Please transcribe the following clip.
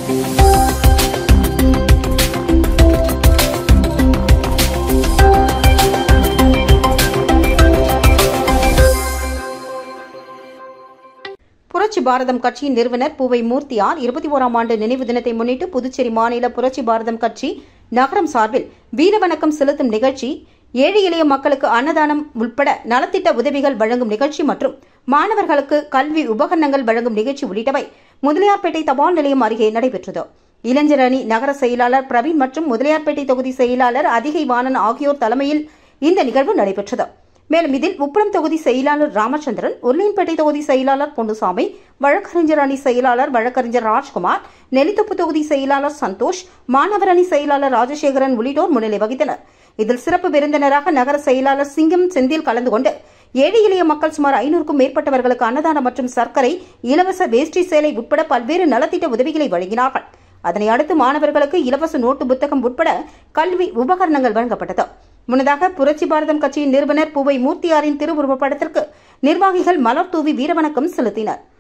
புரட்சி பாரதம் கட்சியின் நிறுவனர் பூவை மூர்த்தியார் இருபத்தி ஓராம் ஆண்டு நினைவு தினத்தை முன்னிட்டு புதுச்சேரி மாநில புரட்சி பாரதம் கட்சி நகரம் சார்பில் வீரவணக்கம் செலுத்தும் நிகழ்ச்சி ஏழை எளிய மக்களுக்கு அன்னதானம் உட்பட நலத்திட்ட உதவிகள் வழங்கும் நிகழ்ச்சி மற்றும் மாணவர்களுக்கு கல்வி உபகரணங்கள் வழங்கும் நிகழ்ச்சி உள்ளிட்டவை முதலியார்பேட்டை தபால் நிலையம் அருகே நடைபெற்றது இளைஞர் அணி நகர செயலாளர் பிரவீன் மற்றும் முதலியார்பேட்டை தொகுதி செயலாளர் அதிகை வாணன் ஆகியோர் தலைமையில் இந்த நிகழ்வு நடைபெற்றது மேலும் இதில் உப்பளம் தொகுதி செயலாளர் ராமச்சந்திரன் உருளையன்பேட்டை தொகுதி செயலாளர் பொன்னுசாமி வழக்கறிஞர் அணி செயலாளர் வழக்கறிஞர் ராஜ்குமார் நெல்லித்தோப்பு தொகுதி செயலாளர் சந்தோஷ் மாணவர் அணி செயலாளர் ராஜசேகரன் உள்ளிட்டோர் முன்னிலை வகித்தனர் இதில் சிறப்பு விருந்தினராக நகர செயலாளர் சிங்கம் செந்தில் கலந்து கொண்டு ஏழை எளிய மக்கள் சுமார் ஐநூறுக்கும் மேற்பட்டவர்களுக்கு அன்னதானம் மற்றும் சர்க்கரை இலவச வேஷ்டி சேலை உட்பட பல்வேறு நலத்திட்ட உதவிகளை வழங்கினார்கள் அதனை அடுத்து மாணவர்களுக்கு இலவச நோட்டு புத்தகம் உட்பட கல்வி உபகரணங்கள் வழங்கப்பட்டது முன்னதாக புரட்சி பாரதம் கட்சியின் நிறுவனர் பூவை மூர்த்தியாரின் திருவுருவப் படத்திற்கு நிர்வாகிகள் மலர் தூவி வீரவணக்கம் செலுத்தினர்